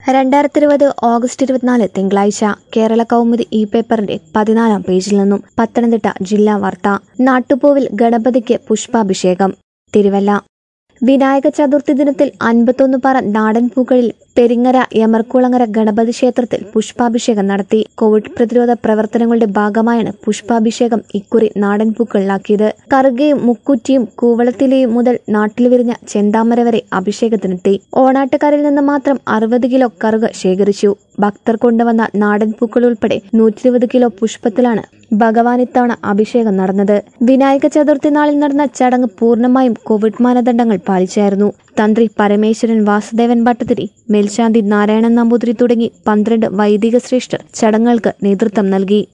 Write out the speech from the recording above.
രണ്ടായിരത്തി ഇരുപത് ഓഗസ്റ്റ് ഇരുപത്തിനാല് തിങ്കളാഴ്ച കേരള കൗമുദി ഇ പേപ്പറിന്റെ പതിനാലാം പേജിൽ നിന്നും പത്തനംതിട്ട ജില്ലാ വാർത്ത നാട്ടുപൂവിൽ ഗണപതിക്ക് പുഷ്പാഭിഷേകം തിരുവല്ല വിനായക ചതുർത്ഥി ദിനത്തിൽ അൻപത്തൊന്ന് പറ നാടൻ പൂക്കളിൽ പെരിങ്ങര യമർക്കുളങ്ങര ഗണപതി ക്ഷേത്രത്തിൽ പുഷ്പാഭിഷേകം നടത്തി കോവിഡ് പ്രതിരോധ പ്രവർത്തനങ്ങളുടെ ഭാഗമായാണ് പുഷ്പാഭിഷേകം ഇക്കുറി നാടൻ പൂക്കളിലാക്കിയത് കറുകയും മുക്കുറ്റിയും കൂവളത്തിലെയും മുതൽ നാട്ടിൽ വിരിഞ്ഞ ചെന്താമര വരെ അഭിഷേകത്തിനെത്തി ഓണാട്ടുകാരിൽ നിന്ന് മാത്രം അറുപത് കിലോ കറുക ശേഖരിച്ചു ഭക്തർ കൊണ്ടുവന്ന നാടൻ പൂക്കൾ ഉൾപ്പെടെ നൂറ്റി ഇരുപത് കിലോ പുഷ്പത്തിലാണ് ഭഗവാൻ ഇത്തവണ അഭിഷേകം നടന്നത് വിനായക ചതുർത്ഥി നാളിൽ നടന്ന ചടങ്ങ് പൂർണ്ണമായും കോവിഡ് മാനദണ്ഡങ്ങൾ പാലിച്ചായിരുന്നു തന്ത്രി പരമേശ്വരൻ വാസുദേവൻ ഭട്ടതിരി മേൽശാന്തി നാരായണൻ നമ്പൂതിരി തുടങ്ങി പന്ത്രണ്ട് വൈദിക ശ്രേഷ്ഠർ ചടങ്ങുകൾക്ക് നേതൃത്വം നൽകി